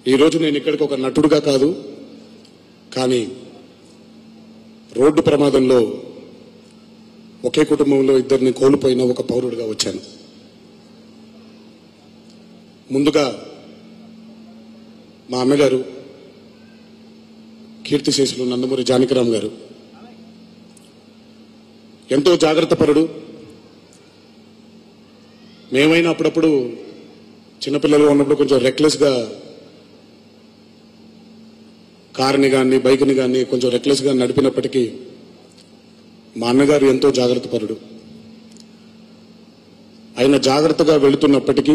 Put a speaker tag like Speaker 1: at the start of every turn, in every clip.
Speaker 1: ఈరోజు నేను ఇక్కడికి ఒక నటుడుగా కాదు కానీ రోడ్డు ప్రమాదంలో ఒకే కుటుంబంలో ఇద్దరిని కోల్పోయిన ఒక పౌరుడిగా వచ్చాను ముందుగా మా అమ్మగారు కీర్తిశేషులు నందమూరి జానకిరామ్ గారు ఎంతో జాగ్రత్త పరుడు మేమైనా అప్పుడప్పుడు చిన్నపిల్లలుగా ఉన్నప్పుడు కొంచెం రెక్లెస్గా కార్ని కానీ బైక్ని కానీ కొంచెం రెక్లెస్గా నడిపినప్పటికీ మా అన్నగారు ఎంతో జాగ్రత్త పరుడు ఆయన జాగ్రత్తగా వెళుతున్నప్పటికీ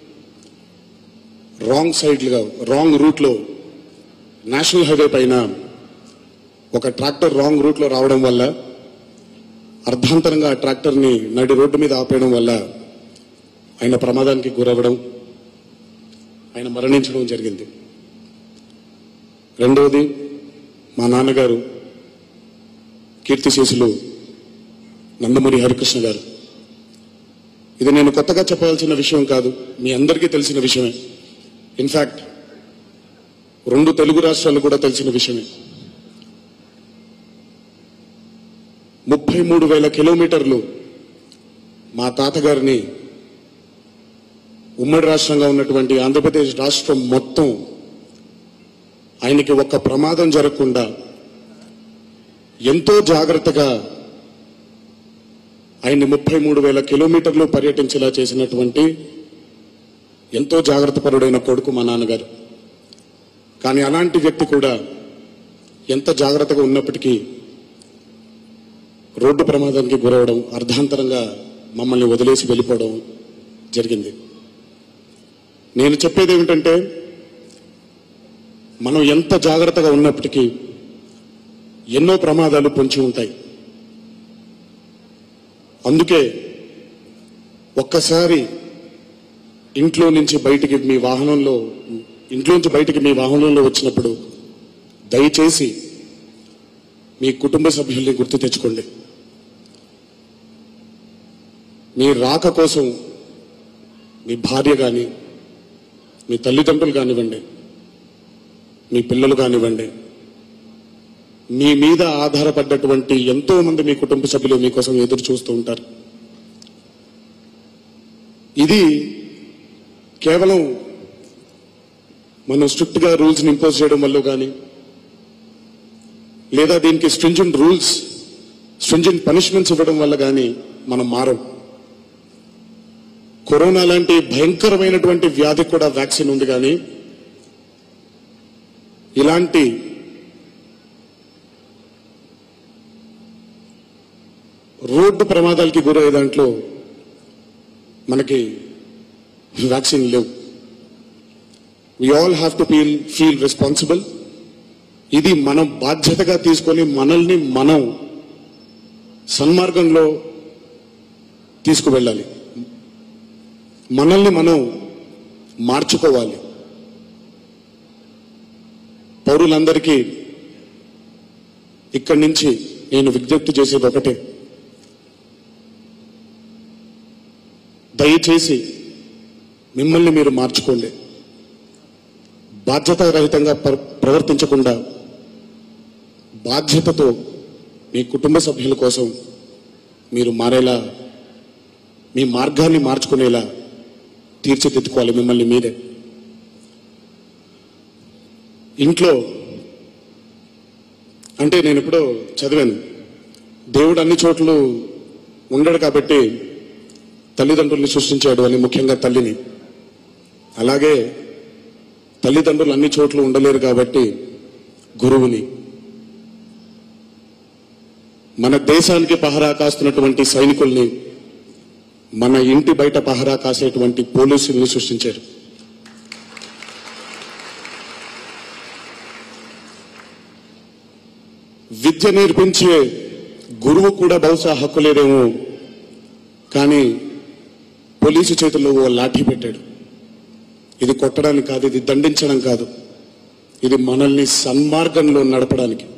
Speaker 1: రాంగ్ సైడ్లుగా రాంగ్ రూట్లో నేషనల్ హైవే పైన ఒక ట్రాక్టర్ రాంగ్ రూట్లో రావడం వల్ల అర్ధాంతరంగా ఆ ట్రాక్టర్ని నడి రోడ్డు మీద ఆపేయడం వల్ల ఆయన ప్రమాదానికి గురవ్వడం ఆయన మరణించడం జరిగింది రెండవది మా నాన్నగారు కీర్తిశేషులు నందమూరి హరికృష్ణ గారు ఇది నేను కొత్తగా చెప్పవలసిన విషయం కాదు మీ అందరికీ తెలిసిన విషయమే ఇన్ఫాక్ట్ రెండు తెలుగు రాష్ట్రాలు కూడా తెలిసిన విషయమే ముప్పై మూడు వేల కిలోమీటర్లు మా తాతగారిని ఉమ్మడి రాష్ట్రంగా ఉన్నటువంటి ఆంధ్రప్రదేశ్ రాష్ట్రం మొత్తం ఆయనకి ఒక్క ప్రమాదం జరగకుండా ఎంతో జాగ్రత్తగా ఆయన్ని ముప్పై మూడు వేల కిలోమీటర్లు పర్యటించేలా చేసినటువంటి ఎంతో జాగ్రత్త పరుడైన కొడుకు మా నాన్నగారు కానీ అలాంటి వ్యక్తి కూడా ఎంత జాగ్రత్తగా ఉన్నప్పటికీ రోడ్డు ప్రమాదానికి గురవడం అర్ధాంతరంగా మమ్మల్ని వదిలేసి వెళ్ళిపోవడం జరిగింది నేను చెప్పేది ఏమిటంటే మనం ఎంత జాగ్రత్తగా ఉన్నప్పటికీ ఎన్నో ప్రమాదాలు పొంచి ఉంటాయి అందుకే ఒక్కసారి ఇంట్లో నుంచి బయటికి మీ వాహనంలో ఇంట్లో నుంచి బయటికి మీ వాహనంలో వచ్చినప్పుడు దయచేసి మీ కుటుంబ సభ్యుల్ని గుర్తు తెచ్చుకోండి మీ రాక కోసం మీ భార్య కానీ మీ తల్లిదండ్రులు కానివ్వండి మీ పిల్లలు కానివ్వండి మీ మీద ఆధారపడ్డటువంటి ఎంతో మంది మీ కుటుంబ సభ్యులు మీకోసం ఎదురు చూస్తూ ఉంటారు ఇది కేవలం మనం స్ట్రిక్ట్ గా రూల్స్ ఇంపోజ్ చేయడం వల్ల కానీ లేదా దీనికి స్ట్రింజెంట్ రూల్స్ స్ట్రింజెంట్ పనిష్మెంట్స్ ఇవ్వడం వల్ల కానీ మనం మారం కరోనా లాంటి భయంకరమైనటువంటి వ్యాధి కూడా వ్యాక్సిన్ ఉంది కానీ ఇలాంటి రోడ్డు ప్రమాదాలకి గురయ్యే దాంట్లో మనకి వ్యాక్సిన్ లేవు we all have to feel feel responsible ఇది మనం బాధ్యతగా తీసుకొని మనల్ని మనం సన్మార్గంలో తీసుకువెళ్ళాలి మనల్ని మనం మార్చుకోవాలి పౌరులందరికీ ఇక్కడి నుంచి నేను విజ్ఞప్తి చేసేది ఒకటే దయచేసి మిమ్మల్ని మీరు మార్చుకోండి బాధ్యతారహితంగా ప్ర- ప్రవర్తించకుండా బాధ్యతతో మీ కుటుంబ సభ్యుల కోసం మీరు మారేలా మీ మార్గాన్ని మార్చుకునేలా తీర్చిదిద్దుకోవాలి మిమ్మల్ని మీరే ఇంట్లో అంటే నేను ఎప్పుడో చదివాను దేవుడు అన్ని చోట్ల ఉండడు కాబట్టి తల్లిదండ్రుల్ని సృష్టించాడు అని ముఖ్యంగా తల్లిని అలాగే తల్లిదండ్రులు అన్ని చోట్ల ఉండలేరు కాబట్టి గురువుని మన దేశానికి పహరా కాస్తున్నటువంటి సైనికుల్ని మన ఇంటి బయట పహరా కాసేటువంటి పోలీసుల్ని సృష్టించారు విద్య నేర్పించే గురువు కూడా బహుశా హక్కు లేదేమో కానీ పోలీసు చేతుల్లో ఓ లాఠీ పెట్టాడు ఇది కొట్టడానికి కాదు ఇది దండించడం కాదు ఇది మనల్ని సన్మార్గంలో నడపడానికి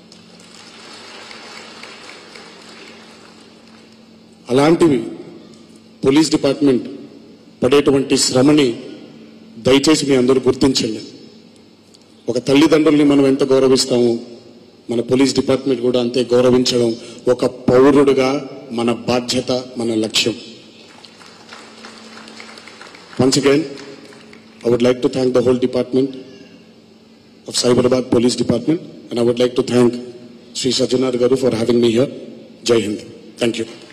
Speaker 1: అలాంటివి పోలీస్ డిపార్ట్మెంట్ పడేటువంటి శ్రమని దయచేసి మీ అందరూ గుర్తించండి ఒక తల్లిదండ్రుల్ని మనం ఎంత గౌరవిస్తాము మన పోలీస్ డిపార్ట్మెంట్ కూడా అంతే గౌరవించడం ఒక పౌరుడుగా మన బాధ్యత మన లక్ష్యం once again I would like to thank the whole department of Cyberabad Police Department, and I would like to thank Sri Sajjanar Garu for having me here. Jai Hind. Thank you.